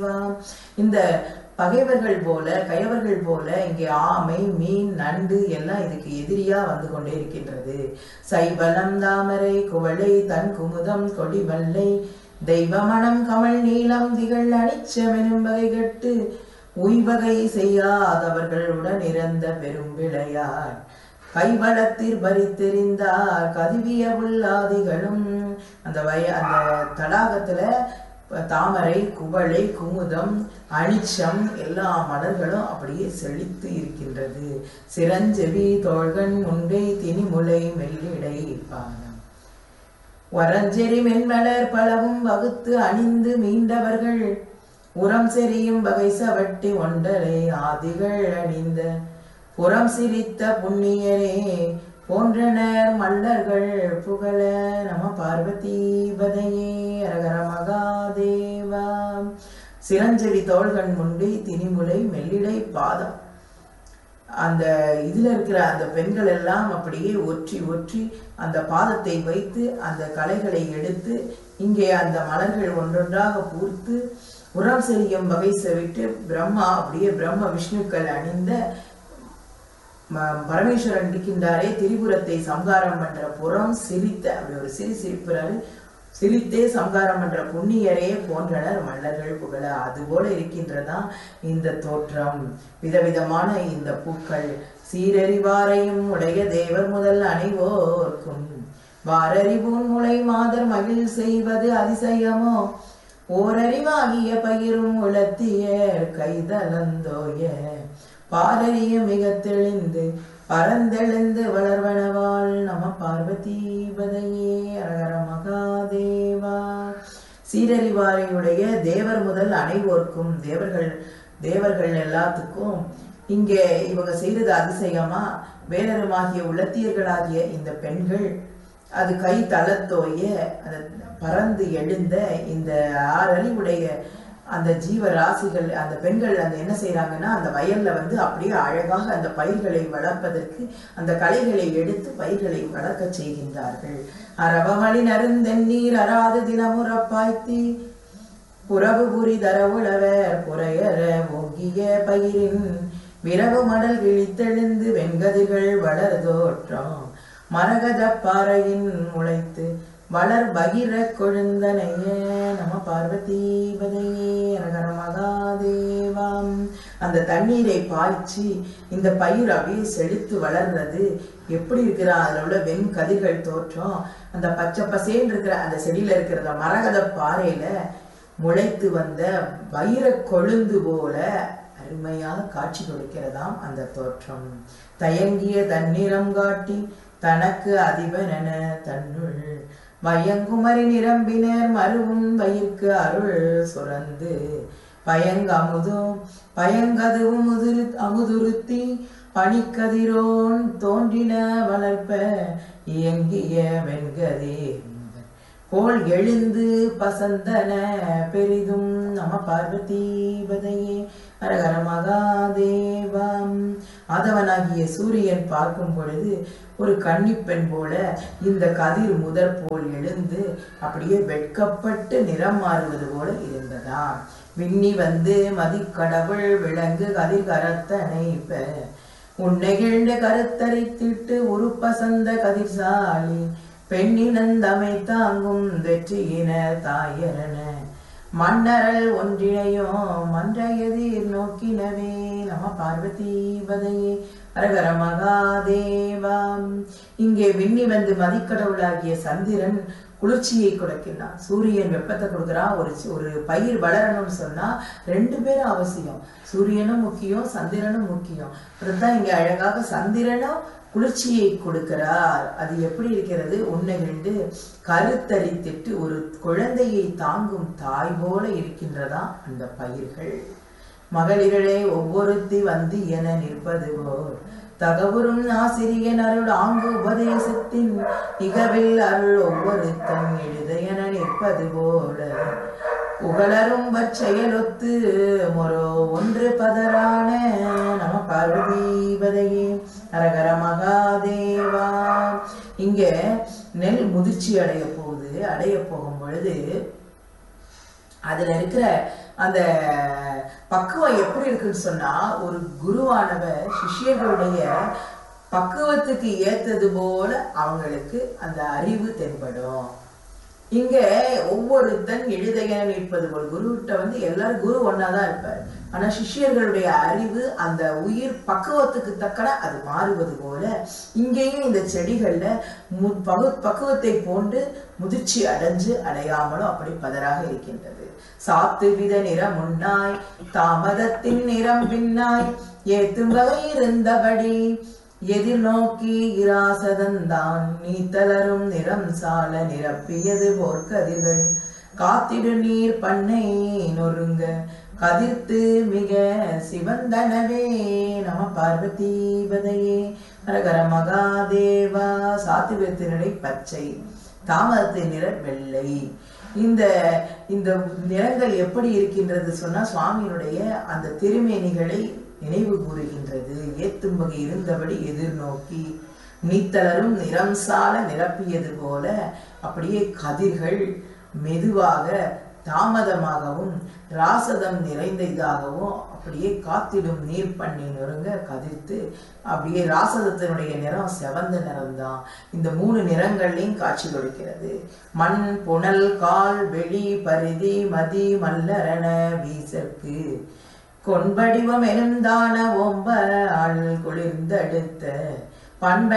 தேவா இந்த பகைவர்கள் போல கயவர்கள் போல இங்கே ஆமை மீன் நண்டு எல்லாம் இதுக்கு எதிரியா வந்து கொண்டே இருக்கின்றது சைவலம் தாமரை குவளை தன் குமுதம் கொடி வல்லை தெய்வமணம் கமல் நீளம் திகழ் அனிச்சமெனும் வகை கட்டு உய்வகை செய்யாதவர்களுடன் இறந்த பெரும் விளையார் கைவளத்தில் பறித்தெறிந்தார் கதிவிய உள்ளாதிகளும் அந்த வய அந்த தடாகத்துல தாமரை குவளை குமுதம் அனிச்சம் எல்லா மலர்களும் அப்படியே செழித்து இருக்கின்றது சிரஞ்செவி தோள்கண் முண்டை திணிமுலை மெல்லிடை பானம் வரஞ்செறி மென்மலர் பலவும் வகுத்து அணிந்து மீண்டவர்கள் உரம் செறியும் வகை சவட்டி ஒன்றரை ஆதிகள் அணிந்த புறம் சிரித்த புண்ணியரே போன்றனர் மல்லர்கள் புகழ நம பார்வதீபதையே அரகர மகாதேவா சிரஞ்செவி தோள்கண் முண்டி திணிமுலை மெல்லிடை பாதம் அந்த இதுல இருக்கிற அந்த பெண்கள் எல்லாம் அப்படியே ஒற்றி ஒற்றி அந்த பாதத்தை வைத்து அந்த கலைகளை எடுத்து இங்கே அந்த மலர்கள் ஒன்றொன்றாக பூர்த்து உரம் செறியும் வகை செவிட்டு பிரம்மா அப்படியே பிரம்ம விஷ்ணுக்கள் அணிந்த ம- பரமேஸ்வரன் இருக்கின்றாரே திரிபுரத்தை சம்காரம் பண்ற புறம் சிரித்த அப்படி ஒரு சிரி சிரிப்புறாரு சிரித்தே சம்காரம் பண்ற புண்ணியரே போன்றனர் மல்லர்கள் புகழ அதுபோல இருக்கின்றதா இந்த தோற்றம் விதவிதமான இந்த பூக்கள் சீரறிவாரையும் உடைய தேவர் முதல் அனைவோர்க்கும் வாரறிபூன் முளை மாதர் மகிழ் செய்வது அதிசயமோ ஓரறிவாகிய பயிரும் உளத்திய கைதலந்தோய பாரறிய மிக தெளிந்து பரந்தெழுந்து வளர்வனவாள் நம பார்வதீபதையே அரகர மகாதேவா சீரறிவாரையுடைய தேவர் முதல் அனைவோர்க்கும் தேவர்கள் தேவர்கள் எல்லாத்துக்கும் இங்கே இவங்க செய்தது அதிசயமா வேலருமாகிய உலத்தியர்களாகிய இந்த பெண்கள் அது கை தளத்தோய அந்த பறந்து எழுந்த இந்த ஆறறிவுடைய அந்த ஜீவராசிகள் அந்த பெண்கள் அந்த என்ன செய்றாங்கன்னா அந்த வயல்ல வந்து அப்படியே அழகாக அந்த பயிர்களை வளர்ப்பதற்கு அந்த களைகளை எடுத்து பயிர்களை வளர்க்க செய்கின்றார்கள் அரவமணி நருந்தென்னீர் அராது தினமுறப்பாய்த்தி புறவு புரி தரவுளவர் புறையற ஓங்கிய பயிரின் விரவு மடல் விழித்தெழுந்து வெண்கதிர்கள் வளர் தோற்றம் மரகத பாறையின் முளைத்து வளர் பகிர கொழுந்தனைய நம பார்வதீபதையே அரகர மகாதேவாம் அந்த தண்ணீரை பாய்ச்சி இந்த பயிர் அப்படியே செழித்து வளர்றது எப்படி இருக்கிற அதுல உள்ள வெண் கதிர்கள் தோற்றம் அந்த பச்சை பசேன்னு இருக்கிற அந்த செடியில இருக்கிற அந்த மரகத பாறையில முளைத்து வந்த வைர கொழுந்து போல அருமையாக காட்சி கொடுக்கிறதாம் அந்த தோற்றம் தயங்கிய தன்னிறம் காட்டி தனக்கு அதிபனென தன்னுள் வயங்குமரி நிரம்பினர் மருவும் வயிற்கு அருள் சுரந்து பயங்க அமுதும் பயங்கதுவும் முதிரு அமுதுருத்தி பனிக்கதிரோன் தோன்றின வளர்ப்ப இயங்கிய வெண்கதீர் கோள் எழுந்து பசந்தன பெரிதும் நம பார்வதீபதையே அரகர மகாதேவம் ஆதவனாகிய சூரியன் பார்க்கும் பொழுது ஒரு கன்னிப்பெண் போல இந்த கதிர் முதற் போல் எழுந்து அப்படியே வெட்கப்பட்டு நிறம் மாறுவது போல இருந்ததாம் விண்ணி வந்து மதிக்கடவுள் விலங்கு கதிர் கரத்தனைப்ப உன்னைகிழ்ந்த கருத்தரித்திட்டு உருப்பசந்த கதிர்சாலி பெண்ணினந்தமை தாங்கும் வெற்றியினர் தாயரன மன்னரல் ஒன்றினையும் மன்ற எதிர் நோக்கினவே நம பார்வதீபதையே அரகர மகாதேவாம் இங்கே விண்ணி வந்து மதிக்கடவுளாகிய சந்திரன் குளிர்ச்சியை கொடுக்கிறான் சூரியன் வெப்பத்தை கொடுக்குறான் ஒரு சி- ஒரு பயிர் வளரணும்னு சொன்னா ரெண்டு பேரும் அவசியம் சூரியனும் முக்கியம் சந்திரனும் முக்கியம் அதுதான் இங்க அழகாக சந்திரனும் குளிர்ச்சியை கொடுக்கிறார் அது எப்படி இருக்கிறது உன்னை ரெண்டு கருத்தரித்திட்டு ஒரு குழந்தையை தாங்கும் தாய் போல இருக்கின்றதா அந்த பயிர்கள் மகளிர்களே ஒவ்வொருத்தி வந்து என நிற்பது போல் தகவரும் ஆசிரியன் அருள் ஆங்கு உபதேசத்தின் நிகவில் அருள் ஒவ்வொருத்தன் எழுத என நிற்பது போல புகழரும் செயலொத்து மொரோ ஒன்று பதரான நம பார்வதீபதையே அரகர மகாதேவா இங்க நெல் முதிர்ச்சி அடைய போகுது அடைய போகும் பொழுது அதுல இருக்கிற அந்த பக்குவம் எப்படி இருக்குன்னு சொன்னா ஒரு குருவானவர் சிஷ்யர்களுடைய பக்குவத்துக்கு ஏத்தது போல அவங்களுக்கு அந்த அறிவு தென்படும் இங்க ஒவ்வொருத்தன் எழுதையன நிற்பது போல் குருகிட்ட வந்து எல்லாரும் குரு ஒன்னாதான் இருப்பார் ஆனா சிஷ்யர்களுடைய அறிவு அந்த உயிர் பக்குவத்துக்கு தக்கன அது மாறுவது போல இங்கேயும் இந்த செடிகள்ல மு பகு பக்குவத்தை போன்று முதிர்ச்சி அடைஞ்சு அடையாமலும் அப்படி பதராக இருக்கின்றது சாத்து வித நிறம் முன்னாய் தாமதத்தின் நிறம் பின்னாய் ஏத்தும் வகை இருந்தபடி எதிர்நோக்கி இராசதந்தான் நீ தளரும் நிறம் சால நிரப்பியது போர்க்கதிர்கள் காத்திடு நீர் பண்ணை நொறுங்க கதிர்த்து மிக சிவந்தனவே நம பார்வதீபதையே ஹரகர மகாதேவா சாத்திரத்தினடை பச்சை தாமதத்தின் நிற வெள்ளை இந்த இந்த நிறங்கள் எப்படி இருக்கின்றது சொன்னா சுவாமியினுடைய அந்த திருமேனிகளை நினைவு கூறுகின்றது ஏத்தும் வகை இருந்தபடி எதிர்நோக்கி நீத்தலரும் நிறம் சால நிரப்பியது போல அப்படியே கதிர்கள் மெதுவாக தாமதமாகவும் ராசதம் நிறைந்த இதாகவும் அப்படியே காத்திடும் நீர் பண்ணி நொறுங்க கதிர்த்து அப்படியே ராசதத்தினுடைய நிறம் செவந்த நிறம்தான் இந்த மூணு நிறங்கள்லையும் காட்சி கொடுக்கிறது மண் புனல் கால் வெளி பரிதி மதி மல்லரண வீசற்கு கொன்படிவம் எழுந்தான ஒம்ப ஆள் குளிர்ந்தெடுத்த பண்ப